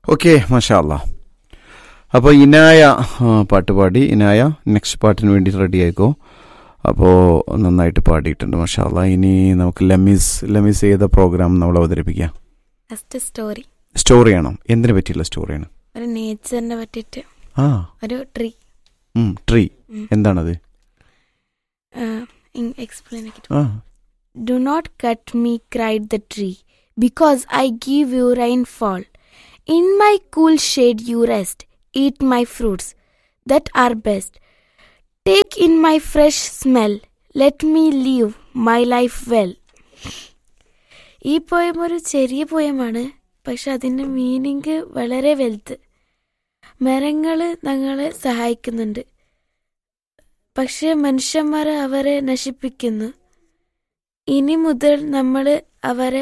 Okay മഷാല്ല അപ്പോൾ ഇനായ ആ, പാട്ട് പാടി ഇനായ നെക്സ്റ്റ് പാട്ടിന് വേണ്ടി റെഡി ആയിക്കോ അപ്പോൾ നന്നായിട്ട് പാടിയിട്ടുണ്ട് മഷാല്ല ഇനി നമുക്ക് ലമീസ് ലമീസ് ചെയ്ത പ്രോഗ്രാം നമ്മൾ അവതരിപ്പിക്കാം ഫസ്റ്റ് സ്റ്റോറി സ്റ്റോറിയാണോ എന്തിനെ പറ്റിയുള്ള സ്റ്റോറിയാണ് ഒരു നേച്ചറിനെ പറ്റിയിട്ട് ആ ഒരു ട്രീ ട്രീ ഉം. എന്താണത് എക്സ്പ്ലെയിൻ ആക്കിയിട്ട് ആ do not cut me cried the tree because I give you rainfall in my cool shade you rest eat my fruits that are best take in my fresh smell let me leave my life well ഈ poem ഒരു ചെറിയ പോയമാണ് പക്ഷെ അതിൻ്റെ meaning വളരെ വലുത് മരങ്ങൾ ഞങ്ങളെ സഹായിക്കുന്നുണ്ട് പക്ഷെ മനുഷ്യന്മാർ അവരെ നശിപ്പിക്കുന്നു ഇനി മുതൽ നമ്മൾ അവരെ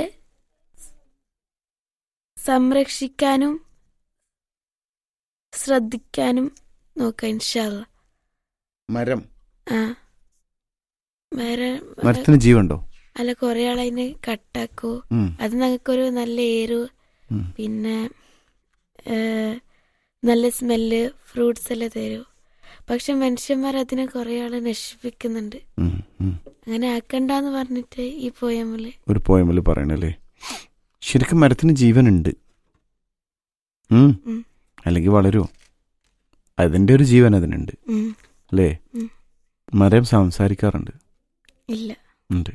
സംരക്ഷിക്കാനും ശ്രദ്ധിക്കാനും നോക്കാം ഇൻഷാല്ല മരം ആ മരം മരത്തിന് ജീവുണ്ടോ അല്ല കുറെ ആളതിന് കട്ടാക്കൂ ഉം, അത് ഞങ്ങൾക്കൊരു നല്ല ഏരു ഉം. പിന്നെ ഏ, നല്ല സ്മെല്ല് ഫ്രൂട്ട്സ് എല്ലാം തരൂ പക്ഷെ മനുഷ്യന്മാർ അതിനെ കുറെ ആള് നശിപ്പിക്കുന്നുണ്ട് ഉം, ഉം. അങ്ങനെ ആക്കണ്ടെന്ന് പറഞ്ഞിട്ട് ഈ പോയമ്മല് ഒരു പോയമില് പറയണല്ലേ ശരിക്കും മരത്തിന് ജീവനുണ്ട് ഉം. ഉം. അല്ലെങ്കിൽ വളരുമോ അതിന്റെ ഒരു ജീവൻ അതിനുണ്ട് ഉം, അല്ലേ ഉം. മരം സംസാരിക്കാറുണ്ട് ഇല്ല ഉണ്ട്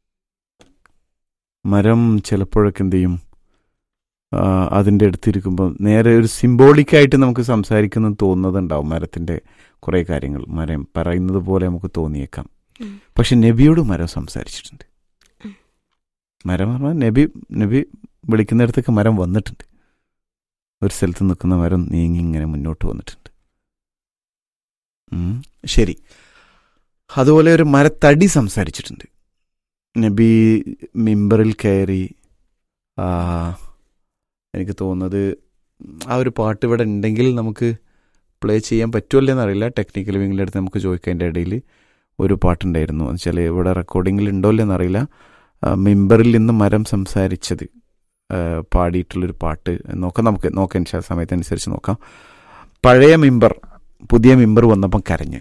മരം ചിലപ്പോഴൊക്കെ എന്ത് ചെയ്യും ആ, അതിൻ്റെ അടുത്തിരിക്കുമ്പോൾ നേരെ ഒരു സിംബോളിക്കായിട്ട് നമുക്ക് സംസാരിക്കുന്നത് തോന്നുന്നതുണ്ടാവും മരത്തിൻ്റെ കുറേ കാര്യങ്ങൾ മരം പറയുന്നത് പോലെ നമുക്ക് തോന്നിയേക്കാം ഉം. പക്ഷെ നബിയോട് മരം സംസാരിച്ചിട്ടുണ്ട് ഉം. മരം പറഞ്ഞാൽ നബി നബി വിളിക്കുന്നിടത്തേക്ക് മരം വന്നിട്ടുണ്ട് ഒരു സ്ഥലത്ത് നിൽക്കുന്ന മരം നീങ്ങി ഇങ്ങനെ മുന്നോട്ട് വന്നിട്ടുണ്ട് ഉം. ശരി അതുപോലെ ഒരു മരത്തടി സംസാരിച്ചിട്ടുണ്ട് നബി മിമ്പറിൽ കയറി ആ, എനിക്ക് തോന്നുന്നത് ആ ഒരു പാട്ട് ഇവിടെ ഉണ്ടെങ്കിൽ നമുക്ക് പ്ലേ ചെയ്യാൻ പറ്റുമല്ലോ എന്നറിയില്ല ടെക്നിക്കൽ വിങ്ങിൻ്റെ അടുത്ത് നമുക്ക് ചോദിക്കാം അതിൻ്റെ ഇടയിൽ ഒരു പാട്ടുണ്ടായിരുന്നു എന്ന് വെച്ചാൽ ഇവിടെ റെക്കോർഡിങ്ങിൽ ഉണ്ടോ ഇല്ലയോ എന്നറിയില്ല ആ, മിമ്പറിൽ നിന്ന് മരം സംസാരിച്ചത് ആ, പാടിയിട്ടുള്ളൊരു പാട്ട് നോക്കാം നമുക്ക് നോക്കാം ഇൻഷാ സമയത്തനുസരിച്ച് നോക്കാം പഴയ മിമ്പർ പുതിയ മിമ്പർ വന്നപ്പം കരഞ്ഞ്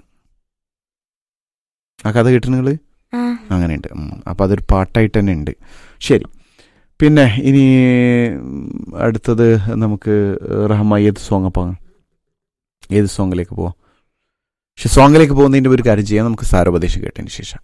ആ കഥ കേട്ടു നിങ്ങൾ ആ അങ്ങനെയുണ്ട് ഉം. അപ്പോൾ അതൊരു പാട്ടായിട്ട് തന്നെ ഉണ്ട് ശരി പിന്നെ ഇനി ഉം, അടുത്തത് നമുക്ക് റഹ്മ ഏത് സോങ് അപ്പം ഏത് സോങ്ങിലേക്ക് പോവാം പക്ഷെ സോങ്ങിലേക്ക് പോകുന്നതിൻ്റെ ഒരു കാര്യം ചെയ്യാം നമുക്ക് സാരോപദേശം കേട്ടതിന് ശേഷം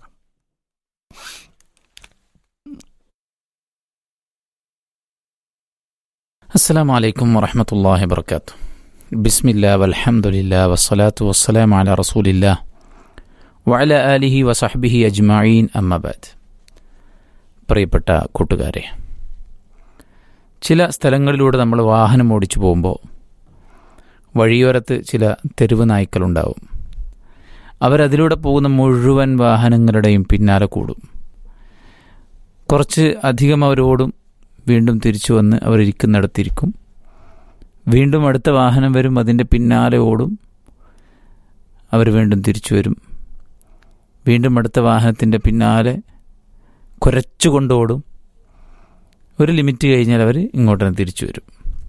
السلام عليكم ورحمة الله وبركاته بسم الله والحمد لله والصلاة والسلام على رسول الله وعلى آله وصحبه أجمعين أما بعد പ്രിയപ്പെട്ട കൂട്ടുകാരെ ചില സ്ഥലങ്ങളിലൂടെ നമ്മൾ വാഹനം ഓടിച്ചു പോകുമ്പോൾ വഴിയോരത്ത് ചില തെരുവ് നായ്ക്കളുണ്ടാവും അവരതിലൂടെ പോകുന്ന മുഴുവൻ വാഹനങ്ങളുടെയും പിന്നാലെ കൂടും കുറച്ച് അധികം അവരോടും വീണ്ടും തിരിച്ചു വന്ന് അവരിയ്ക്കുന്നിടത്തിരിക്കും വീണ്ടും അടുത്ത വാഹനം വരും അതിൻ്റെ പിന്നാലെ ഓടും അവർ വീണ്ടും തിരിച്ചു വരും വീണ്ടും അടുത്ത വാഹനത്തിൻ്റെ പിന്നാലെ കുരച്ചുകൊണ്ട് ഓടും ഒരു ലിമിറ്റ് കഴിഞ്ഞാൽ അവർ ഇങ്ങോട്ട് തന്നെ തിരിച്ചു വരും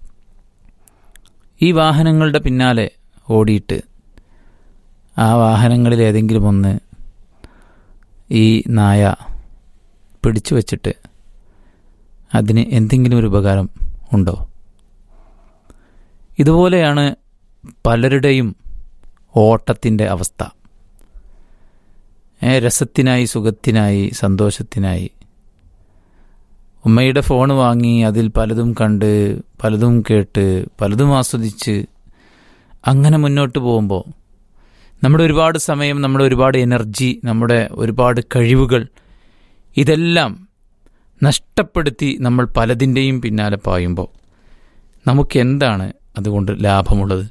ഈ വാഹനങ്ങളുടെ പിന്നാലെ ഓടിയിട്ട് ആ വാഹനങ്ങളിൽ ഏതെങ്കിലും ഒന്ന് ഈ നായ പിടിച്ചു വച്ചിട്ട് അതിന് എന്തെങ്കിലും ഒരു ഉപകാരം ഉണ്ടോ ഇതുപോലെയാണ് പലരുടെയും ഓട്ടത്തിൻ്റെ അവസ്ഥ ഏ, രസത്തിനായി സുഖത്തിനായി സന്തോഷത്തിനായി ഉമ്മയുടെ ഫോൺ വാങ്ങി അതിൽ പലതും കണ്ട് പലതും കേട്ട് പലതും ആസ്വദിച്ച് അങ്ങനെ മുന്നോട്ട് പോകുമ്പോൾ നമ്മുടെ ഒരുപാട് സമയം നമ്മുടെ ഒരുപാട് എനർജി നമ്മുടെ ഒരുപാട് കഴിവുകൾ ഇതെല്ലാം നഷ്ടപ്പെടുത്തി നമ്മൾ പലതിൻ്റെയും പിന്നാലെ പായുമ്പോൾ നമുക്ക് എന്താണ് അതുകൊണ്ട് ലാഭമുള്ളത്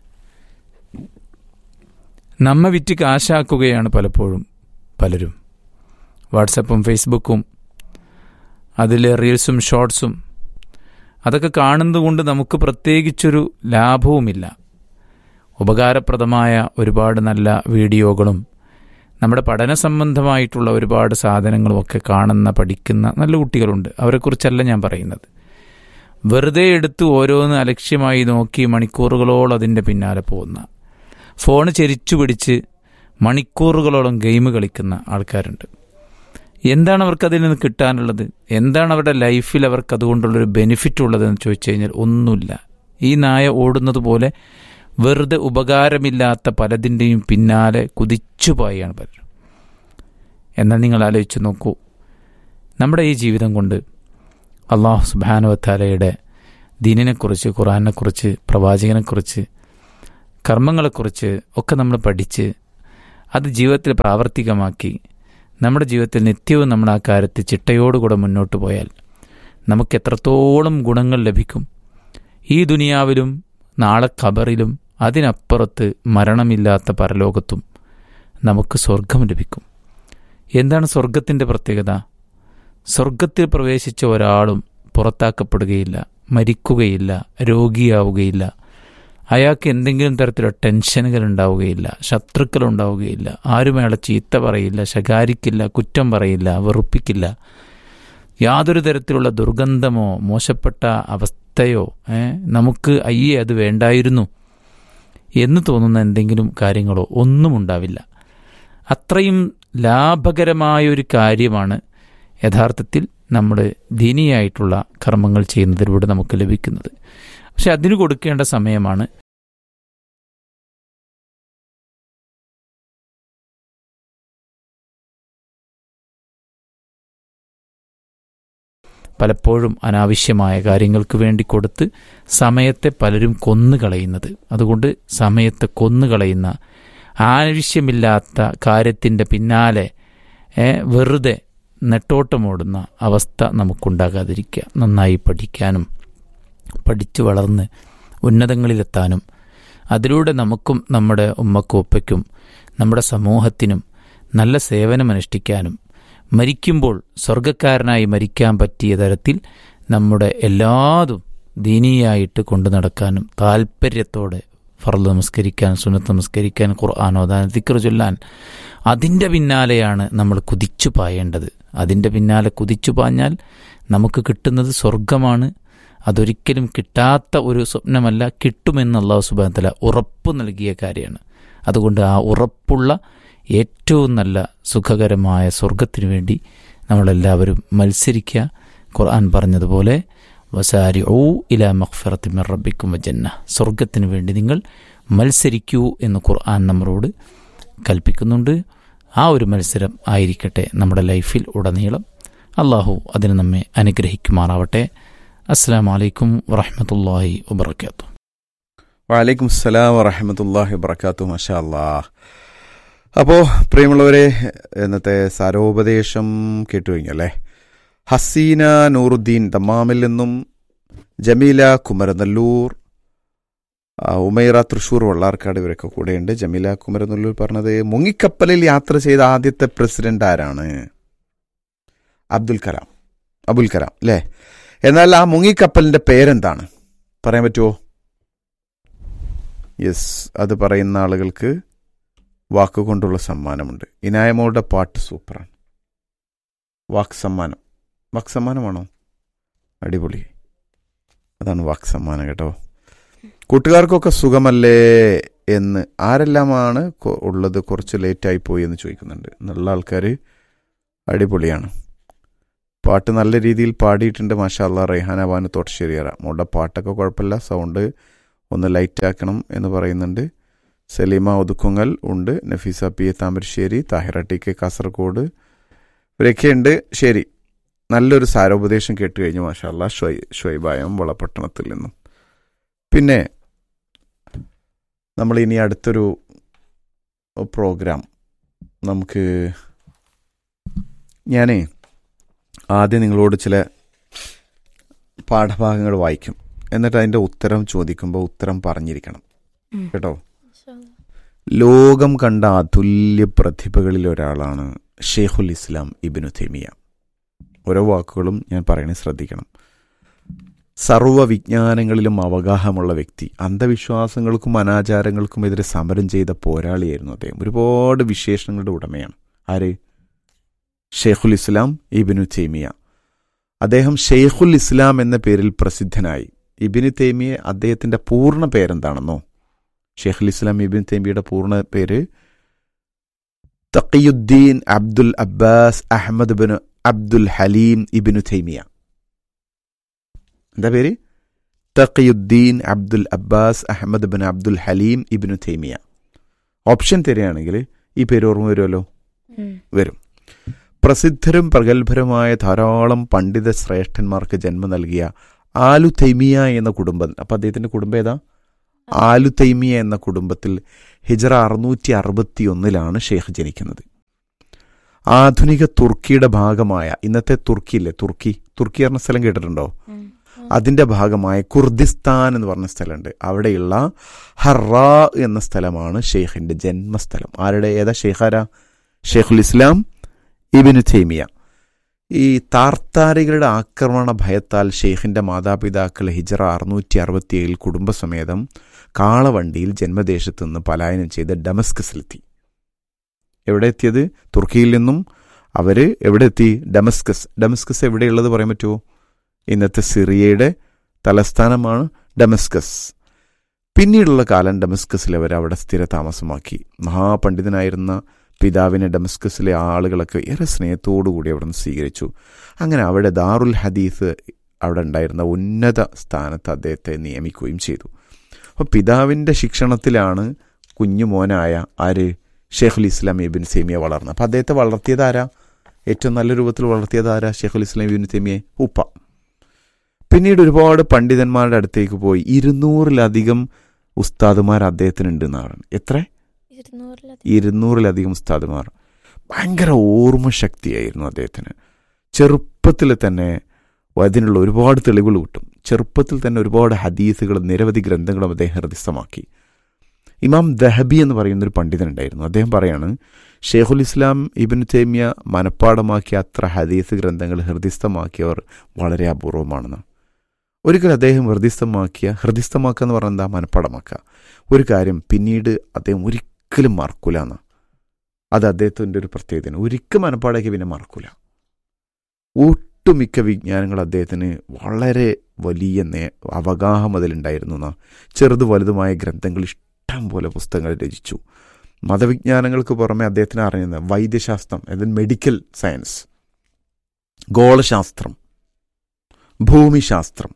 നമ്മെ വിറ്റ് കാശാക്കുകയാണ് പലപ്പോഴും പലരും വാട്സപ്പും ഫേസ്ബുക്കും അതിൽ റീൽസും ഷോർട്സും അതൊക്കെ കാണുന്നതുകൊണ്ട് നമുക്ക് പ്രത്യേകിച്ചൊരു ലാഭവുമില്ല ഉപകാരപ്രദമായ ഒരുപാട് നല്ല വീഡിയോകളും നമ്മുടെ പഠന സംബന്ധമായിട്ടുള്ള ഒരുപാട് സാധനങ്ങളുമൊക്കെ കാണുന്ന പഠിക്കുന്ന നല്ല കുട്ടികളുണ്ട് അവരെക്കുറിച്ചല്ല ഞാൻ പറയുന്നത് വെറുതെ എടുത്ത് ഓരോന്ന് അലക്ഷ്യമായി നോക്കി മണിക്കൂറുകളോളം അതിൻ്റെ പിന്നാലെ പോകുന്ന ഫോൺ ചെരിച്ചു പിടിച്ച് മണിക്കൂറുകളോളം ഗെയിം കളിക്കുന്ന ആൾക്കാരുണ്ട് എന്താണ് അവർക്ക് അതിൽ നിന്ന് കിട്ടാനുള്ളത് എന്താണ് അവരുടെ ലൈഫിൽ അവർക്ക് അതുകൊണ്ടുള്ളൊരു ബെനിഫിറ്റ് ഉള്ളതെന്ന് ചോദിച്ചു കഴിഞ്ഞാൽ ഒന്നുമില്ല ഈ നായ ഓടുന്നത് പോലെ വെറുതെ ഉപകാരമില്ലാത്ത പലതിൻ്റെയും പിന്നാലെ കുതിച്ചു പോയാണ് പലരും എന്നാൽ നിങ്ങൾ ആലോചിച്ച് നോക്കൂ നമ്മുടെ ഈ ജീവിതം കൊണ്ട് അള്ളാഹു സുബാനുവത്താലയുടെ ദീനിനെക്കുറിച്ച് ഖുറാനെക്കുറിച്ച് പ്രവാചകനെക്കുറിച്ച് കർമ്മങ്ങളെക്കുറിച്ച് ഒക്കെ നമ്മൾ പഠിച്ച് അത് ജീവിതത്തിൽ പ്രാവർത്തികമാക്കി നമ്മുടെ ജീവിതത്തിൽ നിത്യവും നമ്മൾ ആ കാര്യത്തിൽ ചിട്ടയോടുകൂടെ മുന്നോട്ട് പോയാൽ നമുക്ക് എത്രത്തോളം ഗുണങ്ങൾ ലഭിക്കും ഈ ദുനിയാവിലും നാളെ ഖബറിലും അതിനപ്പുറത്ത് മരണമില്ലാത്ത പരലോകത്തും നമുക്ക് സ്വർഗം ലഭിക്കും എന്താണ് സ്വർഗത്തിൻ്റെ പ്രത്യേകത സ്വർഗത്തിൽ പ്രവേശിച്ച ഒരാളും പുറത്താക്കപ്പെടുകയില്ല മരിക്കുകയില്ല രോഗിയാവുകയില്ല അയാൾക്ക് എന്തെങ്കിലും തരത്തിലുള്ള ടെൻഷനുകൾ ഉണ്ടാവുകയില്ല ശത്രുക്കൾ ഉണ്ടാവുകയില്ല ആരും അയാളെ ചീത്ത പറയില്ല ശകാരിക്കില്ല കുറ്റം പറയില്ല വെറുപ്പിക്കില്ല യാതൊരു തരത്തിലുള്ള ദുർഗന്ധമോ മോശപ്പെട്ട അവസ്ഥയോ ഏ, നമുക്ക് അയ്യേ അത് വേണ്ടായിരുന്നു എന്ന് തോന്നുന്ന എന്തെങ്കിലും കാര്യങ്ങളോ ഒന്നും ഉണ്ടാവില്ല അത്രയും ലാഭകരമായൊരു കാര്യമാണ് യഥാർത്ഥത്തിൽ നമ്മുടെ ദീനിയായിട്ടുള്ള കർമ്മങ്ങൾ ചെയ്യുന്നതിലൂടെ നമുക്ക് ലഭിക്കുന്നത് പക്ഷെ അതിന് കൊടുക്കേണ്ട സമയമാണ് പലപ്പോഴും അനാവശ്യമായ കാര്യങ്ങൾക്ക് വേണ്ടി കൊടുത്ത് സമയത്തെ പലരും കൊന്നുകളയുന്നത് അതുകൊണ്ട് സമയത്തെ കൊന്നുകളയുന്ന ആവശ്യമില്ലാത്ത കാര്യത്തിൻ്റെ പിന്നാലെ ഏ, വെറുതെ നെട്ടോട്ടമോടുന്ന അവസ്ഥ നമുക്കുണ്ടാകാതിരിക്കുക നന്നായി പഠിക്കാനും പഠിച്ചു വളർന്ന് ഉന്നതങ്ങളിലെത്താനും അതിലൂടെ നമുക്കും നമ്മുടെ ഉമ്മക്കും ഉപ്പയ്ക്കും നമ്മുടെ സമൂഹത്തിനും നല്ല സേവനമനുഷ്ഠിക്കാനും മരിക്കുമ്പോൾ സ്വർഗക്കാരനായി മരിക്കാൻ പറ്റിയ തരത്തിൽ നമ്മുടെ എല്ലാതും ദീനീയായിട്ട് കൊണ്ടു നടക്കാനും താല്പര്യത്തോടെ ഫർദ് നമസ്കരിക്കാൻ സുന്നത്ത് നമസ്കരിക്കാൻ ഖുർആൻ ഓതാൻ ദിക്ർ ചൊല്ലാൻ അതിൻ്റെ പിന്നാലെയാണ് നമ്മൾ കുതിച്ചു പായേണ്ടത് അതിൻ്റെ പിന്നാലെ കുതിച്ചു പാഞ്ഞാൽ നമുക്ക് കിട്ടുന്നത് സ്വർഗമാണ് അതൊരിക്കലും കിട്ടാത്ത ഒരു സ്വപ്നമല്ല കിട്ടുമെന്ന് അള്ളാഹു സുബാൻ തല ഉറപ്പ് നൽകിയ കാര്യമാണ് അതുകൊണ്ട് ആ ഉറപ്പുള്ള ഏറ്റവും നല്ല സുഖകരമായ സ്വർഗത്തിനു വേണ്ടി നമ്മളെല്ലാവരും മത്സരിക്കുക ഖുർആൻ പറഞ്ഞതുപോലെ വസാരി ഊ ഇല മഖ്ഫിറത്തി മിർ റബ്ബിക്കും വജന്ന സ്വർഗത്തിനു വേണ്ടി നിങ്ങൾ മത്സരിക്കൂ എന്ന് ഖുർആൻ നമ്മളോട് കൽപ്പിക്കുന്നുണ്ട് ആ ഒരു മത്സരം ആയിരിക്കട്ടെ നമ്മുടെ ലൈഫിൽ ഉടനീളം അള്ളാഹു അതിന് നമ്മെ അനുഗ്രഹിക്കുമാറാവട്ടെ അസ്സാം വലൈക്കും വറഹമത്തല്ലാഹി വബർക്കാത്തു വലൈക്കും സ്സലാം വറഹമത്തല്ലാഹി വബർക്കാത്തു മഷാ അല്ലാഹ് അപ്പോൾ പ്രിയമുള്ളവരെ ഇന്നത്തെ സാരോപദേശം കേട്ടു കഴിഞ്ഞല്ലേ ഹസീന നൂറുദ്ദീൻ ദമ്മാമിൽ നിന്നും ജമീല കുമരനല്ലൂർ ആ, ഉമൈറ തൃശൂർ വള്ളാർക്കാട് ഇവരൊക്കെ കൂടെയുണ്ട് ജമീല കുമരനല്ലൂർ പറഞ്ഞത് മുങ്ങിക്കപ്പലിൽ യാത്ര ചെയ്ത ആദ്യത്തെ പ്രസിഡന്റ് ആരാണ് അബ്ദുൽ കലാം അബുൽ കലാം അല്ലേ എന്നാൽ ആ മുങ്ങിക്കപ്പലിന്റെ പേരെന്താണ് പറയാൻ പറ്റുമോ യെസ് അത് പറയുന്ന ആളുകൾക്ക് വാക്കുകൊണ്ടുള്ള സമ്മാനമുണ്ട് ഇനായമോളുടെ പാട്ട് സൂപ്പറാണ് വാക്ക് സമ്മാനം വാക്ക് സമ്മാനമാണോ അടിപൊളി അതാണ് വാക്ക് സമ്മാനം കേട്ടോ കൂട്ടുകാർക്കൊക്കെ സുഖമല്ലേ എന്ന് ആരെല്ലാമാണ് കൊ- ഉള്ളത് കുറച്ച് ലേറ്റായി പോയി എന്ന് ചോദിക്കുന്നുണ്ട് നല്ല ആൾക്കാർ അടിപൊളിയാണ് പാട്ട് നല്ല രീതിയിൽ പാടിയിട്ടുണ്ട് മാഷാ അല്ലാ റെഹാന ബാനു തോട്ടശ്ശേരിയറ മോളുടെ പാട്ടൊക്കെ കുഴപ്പമില്ല സൗണ്ട് ഒന്ന് ലൈറ്റ് ആക്കണം എന്ന് പറയുന്നുണ്ട് സലീമ ഒതുക്കുങ്ങൽ ഉണ്ട് Nafeesa P A Thamarassery Thahira T K Kasaragod ഇവരൊക്കെയുണ്ട് ശരി നല്ലൊരു സാരോപദേശം കേട്ട് കഴിഞ്ഞു മാഷാല്ല ഷൊയ് ഷൊയ്ബായം വളപട്ടണത്തിൽ നിന്നും പിന്നെ നമ്മൾ ഇനി അടുത്തൊരു പ്രോഗ്രാം നമുക്ക് ഞാനേ ആദ്യം നിങ്ങളോട് ചില പാഠഭാഗങ്ങൾ വായിക്കും എന്നിട്ട് അതിൻ്റെ ഉത്തരം ചോദിക്കുമ്പോൾ ഉത്തരം പറഞ്ഞിരിക്കണം ഉം. കേട്ടോ ലോകം കണ്ട അതുല്യ പ്രതിഭകളിൽ ഒരാളാണ് ഷെയ്ഖുൽ ഇസ്ലാം ഇബിനു തെമിയ ഓരോ വാക്കുകളും ഞാൻ പറയണേ ശ്രദ്ധിക്കണം സർവ്വ വിജ്ഞാനങ്ങളിലും അവഗാഹമുള്ള വ്യക്തി അന്ധവിശ്വാസങ്ങൾക്കും അനാചാരങ്ങൾക്കും എതിരെ സമരം ചെയ്ത പോരാളിയായിരുന്നു അദ്ദേഹം ഒരുപാട് വിശേഷണങ്ങളുടെ ഉടമയാണ് ആര് ഷെയ്ഖുൽ ഇസ്ലാം ഇബിനു തെമിയ അദ്ദേഹം ഷെയ്ഖുൽ ഇസ്ലാം എന്ന പേരിൽ പ്രസിദ്ധനായി ഇബിന് തൈമിയെ അദ്ദേഹത്തിന്റെ പൂർണ്ണ പേരെന്താണെന്നോ ഷെയ്ഖുൽ ഇസ്ലാം ഇബിൻ തൈമിയുടെ പൂർണ്ണ പേര് Taqiuddin Abdul Abbas Ahmad bin Abdul Halim Ibnu Taymiyyah എന്താ പേര് Taqiuddin Abdul Abbas Ahmad bin Abdul Halim Ibnu Taymiyyah option തരികയാണെങ്കിൽ ഈ പേര് ഓർമ്മ വരുമല്ലോ വരും പ്രസിദ്ധരും പ്രഗത്ഭരുമായ ധാരാളം പണ്ഡിത ശ്രേഷ്ഠന്മാർക്ക് ജന്മം നൽകിയ ആലു തൈമിയ എന്ന കുടുംബം അപ്പൊ അദ്ദേഹത്തിന്റെ കുടുംബം ഏതാ ആലു തൈമിയ എന്ന കുടുംബത്തിൽ ഹിജറ അറുന്നൂറ്റി അറുപത്തി ഒന്നിലാണ് ഷെയ്ഖ് ജനിക്കുന്നത് ആധുനിക തുർക്കിയുടെ ഭാഗമായ ഇന്നത്തെ തുർക്കിയില്ലേ തുർക്കി തുർക്കി പറഞ്ഞ സ്ഥലം കേട്ടിട്ടുണ്ടോ അതിന്റെ ഭാഗമായ കുർദിസ്ഥാൻ എന്ന് പറഞ്ഞ സ്ഥലമുണ്ട് അവിടെയുള്ള ഹറ എന്ന സ്ഥലമാണ് ഷെയ്ഖിന്റെ ജന്മസ്ഥലം ആരുടെ ഏതാ ഷെയ്ഖാര ഷെയ്ഖുൽ ഇസ്ലാം ഇബിനു തൈമിയ ഈ താർത്താരികളുടെ ആക്രമണ ഭയത്താൽ ഷെയ്ഖിന്റെ മാതാപിതാക്കൾ ഹിജറ അറുന്നൂറ്റി അറുപത്തിയേഴിൽ കുടുംബസമേതം കാളവണ്ടിയിൽ ജന്മദേശത്തു നിന്ന് പലായനം ചെയ്ത് ഡമസ്കസിലെത്തി എവിടെ എത്തിയത് തുർക്കിയിൽ നിന്നും അവര് എവിടെ എത്തി ഡമസ്കസ് ഡമസ്കസ് എവിടെയുള്ളത് പറയാൻ പറ്റുമോ ഇന്നത്തെ സിറിയയുടെ തലസ്ഥാനമാണ് ഡമസ്കസ് പിന്നീടുള്ള കാലം ഡമസ്കസിൽ അവർ അവിടെ സ്ഥിര താമസമാക്കി മഹാപണ്ഡിതനായിരുന്ന പിതാവിനെ ഡമസ്കസിലെ ആളുകളൊക്കെ ഏറെ സ്നേഹത്തോടുകൂടി അവിടെ നിന്ന് സ്വീകരിച്ചു അങ്ങനെ അവിടെ ദാറുൽ ഹദീസ് അവിടെ ഉണ്ടായിരുന്ന ഉന്നത സ്ഥാനത്ത് അദ്ദേഹത്തെ നിയമിക്കുകയും ചെയ്തു അപ്പോൾ പിതാവിൻ്റെ ശിക്ഷണത്തിലാണ് കുഞ്ഞുമോനായ ആര് ഷെയ്ഖുൽ ഇസ്ലാം ഇബിൻ സേമിയ വളർന്നത് അപ്പം അദ്ദേഹത്തെ വളർത്തിയത് ആരാ ഏറ്റവും നല്ല രൂപത്തിൽ വളർത്തിയത് ആരാ ഷെയ്ഖുൽ ഇസ്ലാം ഇബിൻ സേമിയെ ഉപ്പ പിന്നീട് ഒരുപാട് പണ്ഡിതന്മാരുടെ അടുത്തേക്ക് പോയി ഇരുന്നൂറിലധികം ഉസ്താദുമാർ അദ്ദേഹത്തിനുണ്ട് എന്നാണ് എത്ര ഇരുന്നൂറിലധികം ഉസ്താദുമാർ ഭയങ്കര ഓർമ്മശക്തിയായിരുന്നു അദ്ദേഹത്തിന് ചെറുപ്പത്തിൽ തന്നെ അതിനുള്ള ഒരുപാട് തെളിവുകൾ കിട്ടും ചെറുപ്പത്തിൽ തന്നെ ഒരുപാട് ഹദീസുകളും നിരവധി ഗ്രന്ഥങ്ങളും അദ്ദേഹം ഹൃദയസ്ഥമാക്കി ഇമാം ദഹബി എന്ന് പറയുന്ന ഒരു പണ്ഡിതനുണ്ടായിരുന്നു അദ്ദേഹം പറയാണ് ഷെയ്ഖുൽ ഇസ്ലാം ഇബിൻ തേമിയ മനഃപ്പാടമാക്കിയ അത്ര ഹദീസ് ഗ്രന്ഥങ്ങൾ ഹൃദയസ്ഥമാക്കിയവർ വളരെ അപൂർവമാണെന്ന് ഒരിക്കൽ അദ്ദേഹം ഹൃദയസ്ഥമാക്കിയ ഹൃദയസ്ഥമാക്കുക എന്ന് പറഞ്ഞാൽ എന്താ മനഃപ്പാടമാക്കുക ഒരു കാര്യം പിന്നീട് അദ്ദേഹം ഒരിക്കലും മറക്കൂല എന്ന് അത് അദ്ദേഹത്തിൻ്റെ ഒരു പ്രത്യേകതയാണ് ഒരിക്കൽ മനഃപ്പാടാക്കി പിന്നെ മറക്കൂല ഒട്ടുമിക്ക വിജ്ഞാനങ്ങൾ അദ്ദേഹത്തിന് വളരെ വലിയ നേ അവഗാഹം അതിലുണ്ടായിരുന്നു എന്നാ ചെറുത് വലുതുമായ ഗ്രന്ഥങ്ങൾ ഇഷ്ടം പോലെ പുസ്തകങ്ങൾ രചിച്ചു മതവിജ്ഞാനങ്ങൾക്ക് പുറമെ അദ്ദേഹത്തിന് അറിയുന്ന വൈദ്യശാസ്ത്രം അതായത് മെഡിക്കൽ സയൻസ് ഗോളശാസ്ത്രം ഭൂമിശാസ്ത്രം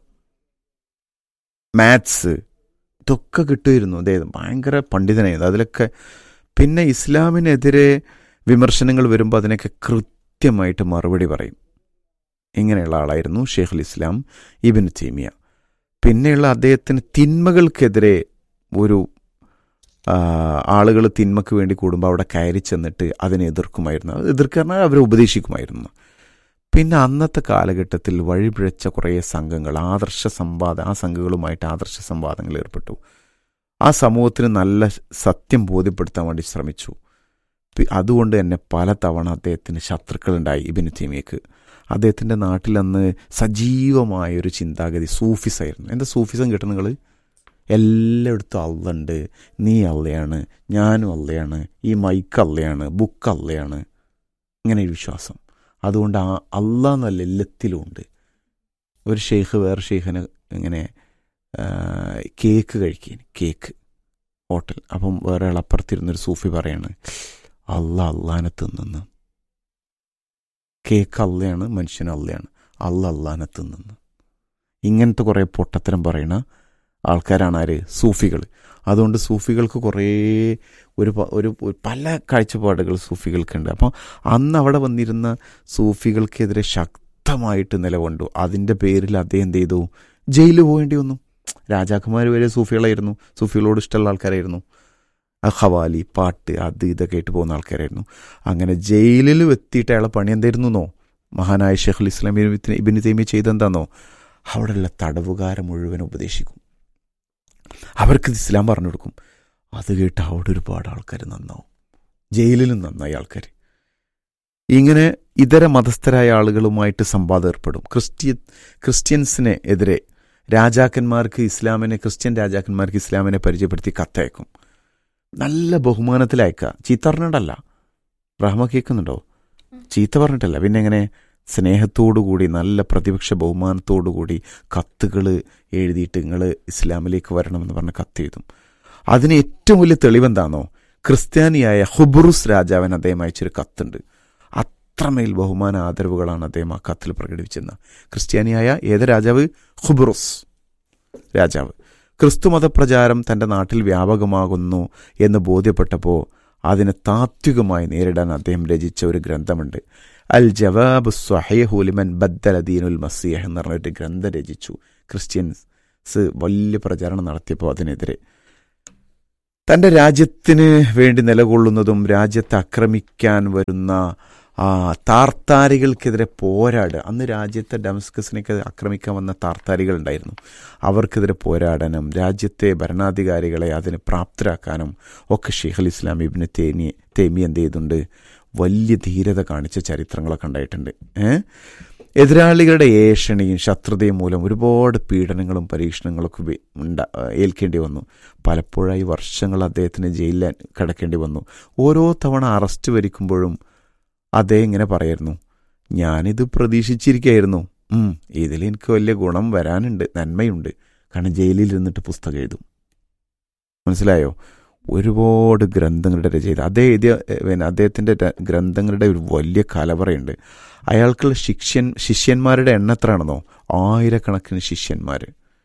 മാത്സ് ഇതൊക്കെ കിട്ടുമായിരുന്നു അദ്ദേഹം ഭയങ്കര പണ്ഡിതനായിരുന്നു അതിലൊക്കെ പിന്നെ ഇസ്ലാമിനെതിരെ വിമർശനങ്ങൾ വരുമ്പോൾ അതിനൊക്കെ കൃത്യമായിട്ട് മറുപടി പറയും ഇങ്ങനെയുള്ള ആളായിരുന്നു ഷെയ്ഖുൽ ഇസ്ലാം ഇബിൻ തൈമിയ പിന്നെയുള്ള അദ്ദേഹത്തിന് തിന്മകൾക്കെതിരെ ഒരു ആളുകൾ തിന്മക്ക് വേണ്ടി കൂടുമ്പോൾ അവിടെ കയറി ചെന്നിട്ട് അതിനെ എതിർക്കുമായിരുന്നു അത് എതിർക്കാൻ അവരെ ഉപദേശിക്കുമായിരുന്നു പിന്നെ അന്നത്തെ കാലഘട്ടത്തിൽ വഴിപിഴച്ച കുറേ സംഘങ്ങൾ ആദർശ സംവാദ ആ സംഘങ്ങളുമായിട്ട് ആദർശ സംവാദങ്ങൾ ഏർപ്പെട്ടു ആ സമൂഹത്തിന് നല്ല സത്യം ബോധ്യപ്പെടുത്താൻ വേണ്ടി ശ്രമിച്ചു അതുകൊണ്ട് തന്നെ പല തവണ അദ്ദേഹത്തിന് ശത്രുക്കളുണ്ടായി ഇബിന് തീമിയക്ക് അദ്ദേഹത്തിൻ്റെ നാട്ടിൽ അന്ന് സജീവമായ ഒരു ചിന്താഗതി സൂഫിസ് ആയിരുന്നു എന്താ സൂഫിസം കിട്ടുന്ന നിങ്ങൾ എല്ലായിടത്തും അള്ളുണ്ട് നീ അള്ളയാണ് ഞാനും അള്ളയാണ് ഈ മൈക്ക് അള്ളയാണ് ബുക്ക് അള്ളയാണ് ഇങ്ങനെ ഒരു വിശ്വാസം അതുകൊണ്ട് ആ അള്ള എന്നല്ല എല്ലാത്തിലും ഉണ്ട് ഒരു ഷെയ്ഖ് വേറെ ഷെയ്ഖിന് ഇങ്ങനെ കേക്ക് കഴിക്കാൻ കേക്ക് ഹോട്ടൽ അപ്പം വേറെ അപ്പുറത്തിരുന്നൊരു സൂഫി പറയാണ് അള്ള അള്ളാനെ തിന്നുന്നു കേക്ക് അള്ളയാണ് മനുഷ്യൻ അള്ളയാണ് അള്ള അള്ളാനെ തിന്നുന്നു ഇങ്ങനത്തെ കുറേ പൊട്ടത്തരം പറയുന്ന ആൾക്കാരാണ് ആര് സൂഫികൾ അതുകൊണ്ട് സൂഫികൾക്ക് കുറേ ഒരു ഒരു പല കാഴ്ചപ്പാടുകൾ സൂഫികൾക്കുണ്ട് അപ്പോൾ അന്ന് അവിടെ വന്നിരുന്ന സൂഫികൾക്കെതിരെ ശക്തമായിട്ട് നിലകൊണ്ടു അതിൻ്റെ പേരിൽ അദ്ദേഹം എന്ത് ചെയ്തു ജയിലിൽ പോകേണ്ടി വന്നു രാജാക്കന്മാർ വരെ സൂഫികളായിരുന്നു സൂഫികളോട് ഇഷ്ടമുള്ള ആൾക്കാരായിരുന്നു ഹവാലി പാട്ട് അത് ഇതൊക്കെ ആയിട്ട് പോകുന്ന ആൾക്കാരായിരുന്നു അങ്ങനെ ജയിലിൽ എത്തിയിട്ട് അയാളെ പണി എന്തായിരുന്നു എന്നോ മഹാനായ ഷെഖുൽ ഇസ്ലാം ഇബിന് തൈമി ചെയ്തെന്താന്നോ അവിടെയുള്ള തടവുകാരെ മുഴുവൻ ഉപദേശിക്കും അവർക്ക് ഇസ്ലാം പറഞ്ഞു കൊടുക്കും അത് കേട്ട് അവിടെ ഒരുപാട് ആൾക്കാർ നന്നാവും ജയിലിലും നന്നായി ആൾക്കാർ ഇങ്ങനെ ഇതര മതസ്ഥരായ ആളുകളുമായിട്ട് സംവാദം ഏർപ്പെടും ക്രിസ്ത്യൻ ക്രിസ്ത്യൻസിനെ എതിരെ രാജാക്കന്മാർക്ക് ഇസ്ലാമിനെ ക്രിസ്ത്യൻ രാജാക്കന്മാർക്ക് ഇസ്ലാമിനെ പരിചയപ്പെടുത്തി കത്തയക്കും നല്ല ബഹുമാനത്തിൽ അയക്കുക ചീത്ത പറഞ്ഞിട്ടല്ല റഹ്മ കേൾക്കുന്നുണ്ടോ ചീത്ത പറഞ്ഞിട്ടല്ല പിന്നെ എങ്ങനെ സ്നേഹത്തോടുകൂടി നല്ല പ്രതിപക്ഷ ബഹുമാനത്തോടുകൂടി കത്തുകൾ എഴുതിയിട്ട് നിങ്ങൾ ഇസ്ലാമിലേക്ക് വരണമെന്ന് പറഞ്ഞ് കത്ത് എഴുതും അതിന് ഏറ്റവും വലിയ തെളിവെന്താണോ ക്രിസ്ത്യാനിയായ ഹുബുറുസ് രാജാവിന് അദ്ദേഹം അയച്ചൊരു കത്തുണ്ട് അത്രമേൽ ബഹുമാന ആദരവുകളാണ് അദ്ദേഹം ആ കത്തിൽ പ്രകടിപ്പിച്ചിരുന്നത് ക്രിസ്ത്യാനിയായ ഏത് രാജാവ് ഹുബുറുസ് രാജാവ് ക്രിസ്തു മതപ്രചാരം തൻ്റെ നാട്ടിൽ വ്യാപകമാകുന്നു എന്ന് ബോധ്യപ്പെട്ടപ്പോൾ അതിനെ താത്വികമായി നേരിടാൻ അദ്ദേഹം രചിച്ച ഒരു ഗ്രന്ഥമുണ്ട് അൽ ജവാബ് സ്വഹൈഹുലിമൻ ബദ്ദൽ ദീനുൽ മസിയഹ് എന്ന് പറഞ്ഞൊരു ഗ്രന്ഥം രചിച്ചു ക്രിസ്ത്യൻസ് വലിയ പ്രചാരണം നടത്തിയപ്പോൾ അതിനെതിരെ തൻ്റെ രാജ്യത്തിന് വേണ്ടി നിലകൊള്ളുന്നതും രാജ്യത്തെ ആക്രമിക്കാൻ വരുന്ന ആ താർത്താരികൾക്കെതിരെ പോരാടുക അന്ന് രാജ്യത്തെ ഡമസ്കസിനൊക്കെ ആക്രമിക്കാൻ വന്ന താർത്താരികൾ ഉണ്ടായിരുന്നു അവർക്കെതിരെ പോരാടാനും രാജ്യത്തെ ഭരണാധികാരികളെ അതിന് പ്രാപ്തരാക്കാനും ഒക്കെ ഷെയ്ഖ് അൽ ഇസ്ലാം ഇബിന് തേമി തേമി എന്ത് ചെയ്തുണ്ട് വലിയ ധീരത കാണിച്ച ചരിത്രങ്ങളൊക്കെ ഉണ്ടായിട്ടുണ്ട് ഏഹ് എതിരാളികളുടെ ഏഷണിയും ശത്രുതയും മൂലം ഒരുപാട് പീഡനങ്ങളും പരീക്ഷണങ്ങളൊക്കെ വി- ഉണ്ടാ ഏൽക്കേണ്ടി വന്നു പലപ്പോഴായി വർഷങ്ങൾ അദ്ദേഹത്തിന് ജയിലിൽ കിടക്കേണ്ടി വന്നു ഓരോ തവണ അറസ്റ്റ് വരിക്കുമ്പോഴും അദ്ദേഹം ഇങ്ങനെ പറയായിരുന്നു ഞാനിത് പ്രതീക്ഷിച്ചിരിക്കുകയായിരുന്നു ഉം, ഇതിൽ എനിക്ക് വലിയ ഗുണം വരാനുണ്ട് നന്മയുണ്ട് കാരണം ജയിലിൽ ഇരുന്നിട്ട് പുസ്തകം എഴുതും മനസ്സിലായോ ഒരുപാട് ഗ്രന്ഥങ്ങളുടെ രചയിത അദ്ദേഹം എഴുതിയ ഏ, പിന്നെ അദ്ദേഹത്തിൻ്റെ ര- ഗ്രന്ഥങ്ങളുടെ ഒരു വലിയ കലവറയുണ്ട് അയാൾക്കുള്ള ശിഷ്യൻ ശിഷ്യന്മാരുടെ എണ്ണം എത്രയാണെന്നോ ആയിരക്കണക്കിന് ശിഷ്യന്മാർ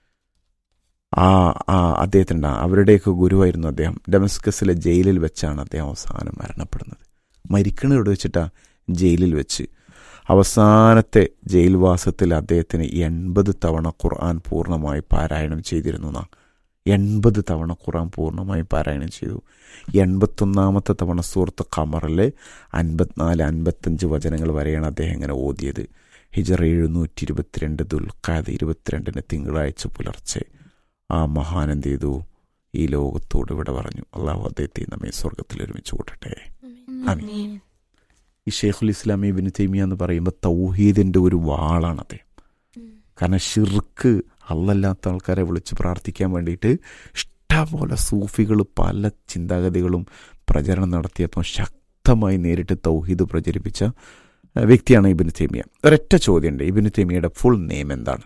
ആ ആ അദ്ദേഹത്തിൻ്റെ അവരുടെയൊക്കെ ഗുരുവായിരുന്നു അദ്ദേഹം ഡെമസ്കസിലെ ജയിലിൽ വെച്ചാണ് അദ്ദേഹം അവസാനം മരണപ്പെടുന്നത് മരിക്കണ ഇവിടെ വെച്ചിട്ടാ ജയിലിൽ വെച്ച് അവസാനത്തെ ജയിൽവാസത്തിൽ അദ്ദേഹത്തിന് എൺപത് തവണ ഖുർആൻ പൂർണ്ണമായി പാരായണം ചെയ്തിരുന്നു എന്നാ എൺപത് തവണ ഖുർആൻ പൂർണ്ണമായി പാരായണം ചെയ്തു എൺപത്തൊന്നാമത്തെ തവണ സൂറത്ത് ഖമറിലെ അൻപത്തിനാല് അൻപത്തഞ്ച് വചനങ്ങൾ വരെയാണ് അദ്ദേഹം ഇങ്ങനെ ഓതിയത് ഹിജർ എഴുന്നൂറ്റി ഇരുപത്തിരണ്ട് ദുൽഖാദ് ഇരുപത്തിരണ്ടിന് തിങ്കളാഴ്ച പുലർച്ചെ ആ മഹാൻ എന്ത് ചെയ്തു ഈ ലോകത്തോട് ഇവിടെ പറഞ്ഞു അള്ളാഹു അദ്ദേഹത്തെ നമ്മെ സ്വർഗത്തിൽ ഒരുമിച്ച് കൂട്ടട്ടെ ആമീൻ. ഈ ഷെയ്ഖുൽ ഇസ്ലാം ഇബിന് തൈമിയ എന്ന് പറയുമ്പോൾ തൗഹീദിന്റെ ഒരു വാളാണ് അദ്ദേഹം കാരണം ഷിർക്ക് അല്ലല്ലാത്ത ആൾക്കാരെ വിളിച്ച് പ്രാർത്ഥിക്കാൻ വേണ്ടിയിട്ട് ഇഷ്ടംപോലെ സൂഫികൾ പല ചിന്താഗതികളും പ്രചരണം നടത്തിയപ്പോൾ ശക്തമായി നേരിട്ട് തൗഹീദ് പ്രചരിപ്പിച്ച ഏഹ്, വ്യക്തിയാണ് ഇബിന് തൈമിയ ഒരൊറ്റ ചോദ്യമുണ്ട് ഇബിന് തൈമിയയുടെ ഫുൾ നെയിം എന്താണ്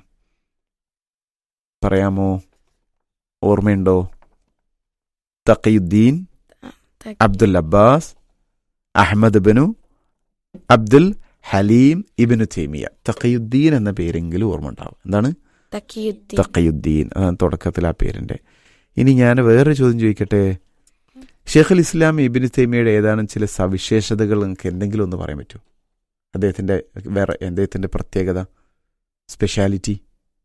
പറയാമോ ഓർമ്മയുണ്ടോ Taqiuddin Abdul Abbas Ahmad binu Abdul Halim Ibnu Taymiyyah Taqiuddin എന്ന പേരെങ്കിലും ഓർമ്മ ഉണ്ടാവും എന്താണ് തക്കിയുദ്ദീൻ തഖയുദ്ദീൻ അതാണ് തുടക്കത്തിൽ ആ പേരിന്റെ ഇനി ഞാൻ വേറൊരു ചോദ്യം ചോദിക്കട്ടെ ഷെയ്ഖുൽ ഇസ്ലാം ഇബിന് തൈമിയയുടെ ഏതാനും ചില സവിശേഷതകൾ നിങ്ങൾക്ക് എന്തെങ്കിലും ഒന്ന് പറയാൻ പറ്റുമോ അദ്ദേഹത്തിന്റെ വേറെ അദ്ദേഹത്തിന്റെ പ്രത്യേകത സ്പെഷ്യാലിറ്റി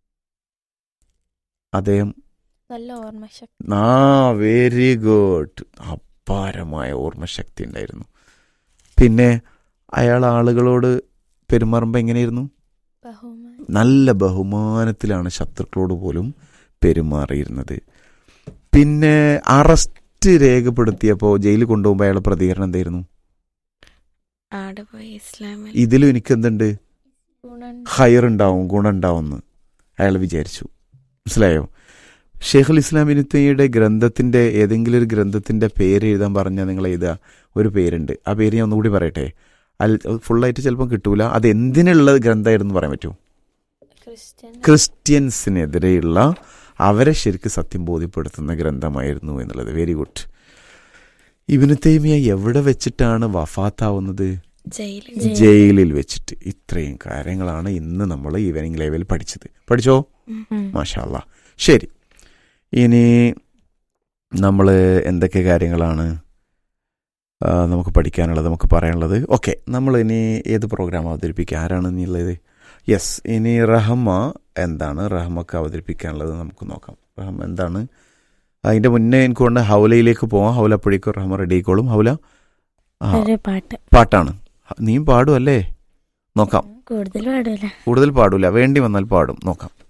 അദ്ദേഹം നല്ല ഓർമ്മശക്തി ആ വെരി ഗുഡ് അപാരമായ ഓർമ്മശക്തി ഉണ്ടായിരുന്നു പിന്നെ അയാൾ ആളുകളോട് പെരുമാറുമ്പോൾ എങ്ങനെയായിരുന്നു ബഹുമാനം നല്ല ബഹുമാനത്തിലാണ് ശത്രുക്കളോട് പോലും പെരുമാറിയിരുന്നത് പിന്നെ അറസ്റ്റ് രേഖപ്പെടുത്തിയപ്പോൾ ജയിലിൽ കൊണ്ടുപോകുമ്പോൾ അയാളുടെ പ്രതികരണം എന്തായിരുന്നു ആടെ പോയി ഇസ്ലാമിൽ ഇതിലും എനിക്ക് എന്തുണ്ട് ഹയർ ഉണ്ടാവും ഗുണം ഉണ്ടാവും എന്ന് അയാൾ വിചാരിച്ചു മനസ്സിലായോ ഷെയ്ഖുൽ ഇസ്ലാം ഇനുത്തയുടെ ഗ്രന്ഥത്തിന്റെ ഏതെങ്കിലും ഒരു ഗ്രന്ഥത്തിന്റെ പേര് എഴുതാൻ പറഞ്ഞാൽ നിങ്ങൾ എഴുതുക ഒരു പേരുണ്ട് ആ പേര് ഞാൻ ഒന്നുകൂടി പറയട്ടെ അൽ ഫുള്ളായിട്ട് ചിലപ്പോൾ കിട്ടൂല അത് എന്തിനുള്ള ഗ്രന്ഥമായിരുന്നു പറയാൻ പറ്റുമോ ക്രിസ്ത്യൻ ക്രിസ്ത്യൻസിനെതിരെയുള്ള അവരെ ശരിക്ക് സത്യം ബോധ്യപ്പെടുത്തുന്ന ഗ്രന്ഥമായിരുന്നു എന്നുള്ളത് വെരി ഗുഡ് ഇബിന് തൈമിയ എവിടെ വെച്ചിട്ടാണ് വഫാത്താവുന്നത് ജയിലിൽ ജയിലിൽ വെച്ചിട്ട് ഇത്രയും കാര്യങ്ങളാണ് ഇന്ന് നമ്മൾ ഈവനിങ് ലെവലിൽ പഠിച്ചത് പഠിച്ചോ മാഷാല്ല ശരി ഇനി നമ്മൾ എന്തൊക്കെ കാര്യങ്ങളാണ് ആ, നമുക്ക് പഠിക്കാനുള്ളത് നമുക്ക് പറയാനുള്ളത് ഓക്കെ നമ്മൾ ഇനി ഏത് പ്രോഗ്രാം അവതരിപ്പിക്കുക ആരാണ് ഇനിയുള്ളത് യെസ് ഇനി റഹമ എന്താണ് റഹമക്ക് അവതരിപ്പിക്കാനുള്ളത് നമുക്ക് നോക്കാം റഹമ എന്താണ് അതിൻ്റെ മുന്നേ എനിക്ക് കൊണ്ട് ഹൗലയിലേക്ക് പോവാം ഹൗല അപ്പോഴേക്കും റഹമ റെഡി ആയിക്കോളും ഹൗല ആ ഒരു പാട്ട് പാട്ടാണ് നീയും പാടും അല്ലേ നോക്കാം കൂടുതൽ പാടില്ല കൂടുതൽ പാടൂല വേണ്ടി വന്നാൽ പാടും നോക്കാം